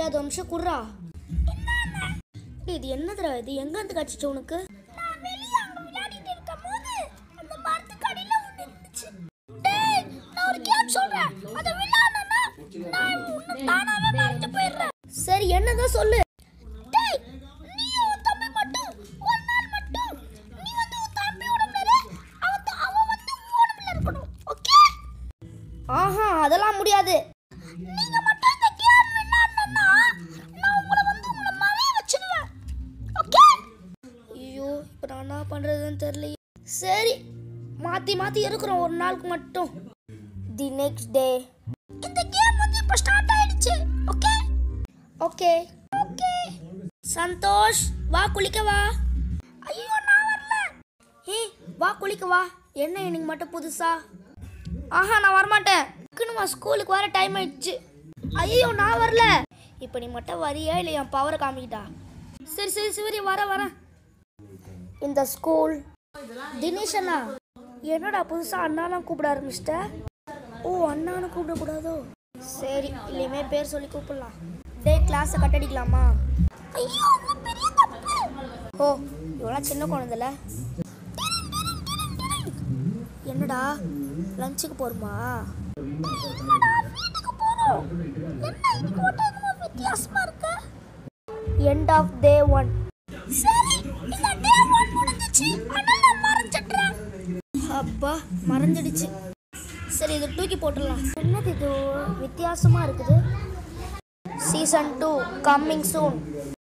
அது ஒரு நிமிஷம் குர்றா இது என்னதுடா இது எங்க இருந்து கடிச்சிச்சு உனக்கு நான் வெளிய அங்க விளையாடிட்டு இருக்கும்போது அந்த மரத்துக்கு அடியில ஒண்ணு இருந்துச்சு டேய் நான் ஒரு கேம் சொல்றேன் அத விளையாடணும்னா நான் உன்னை தானாவே மறந்து போயிடுறேன் சரி என்னதான் சொல்லு டேய் நீ உன் தம்பி மட்டும் ஒரு நாள் மட்டும் நீ வந்து உன் தம்பி உடம்புல இரு. அவன் த- அவன் வந்து உன் உடம்புல இருக்கணும் ஓகே ஆஹா அதெல்லாம் முடியாது நீங்க மட்டும் இந்த கேம் விளையாடணும்னா நான் உங்களை வந்து உங்களை மறைய வச்சிடுவேன் ஓகே ஐயோ இப்போ நான் என்ன பண்றதுன்னு தெரியல சரி மாத்தி மாத்தி இருக்கிறோம் ஒரு நாளுக்கு மட்டும் தி நெக்ஸ்ட் டே இந்த கேம் வந்து இப்ப ஸ்டார்ட் ஆயிடுச்சு ஓகே ஓகே ஓகே சந்தோஷ் வா குளிக்க வா ஐயோ நான் வரல ஏய் வா குளிக்க வா என்ன இன்னைக்கு மட்டும் புதுசா ஆஹா நான் வரமாட்டேன் டக்குனுமா ஸ்கூலுக்கு வர டைம் ஆயிடுச்சு ஐயோ நான் வரல இப்போ நீ மட்டும் வரியா இல்லை என் பவரை காமிக்கிட்டா சரி சரி சிவரி வர வரேன் இந்த ஸ்கூல் தினேஷ் அண்ணா என்னடா புதுசா அண்ணாலாம் கூப்பிட ஆரம்பிச்சிட்ட ஓ அண்ணான்னு கூப்பிடக்கூடாதோ சரி இல்லையுமே பேர் சொல்லி கூப்பிடலாம் டே கிளாஸை கட்டடிக்கலாமா ஐயோ அது பெரிய தப்பு ஓ இவ்வளோ சின்ன குழந்தைல என்னடா லஞ்சுக்கு போகிறோமா வீட்டுக்கு போறோம் என்ன இன்னைக்கு மட்டும் என்னமோ வித்தியாசமா இருக்கு எண்ட் ஆஃப் டே ஒன் சரி இந்த டே ஒன் முடிஞ்சிச்சு ஆனா நான் மறைச்சிடுறேன் அப்பா மறந்துடுச்சு சரி இதை தூக்கி போட்டுடலாம் என்னது இது வித்தியாசமாக இருக்குது சீசன் டூ கம்மிங் சூன்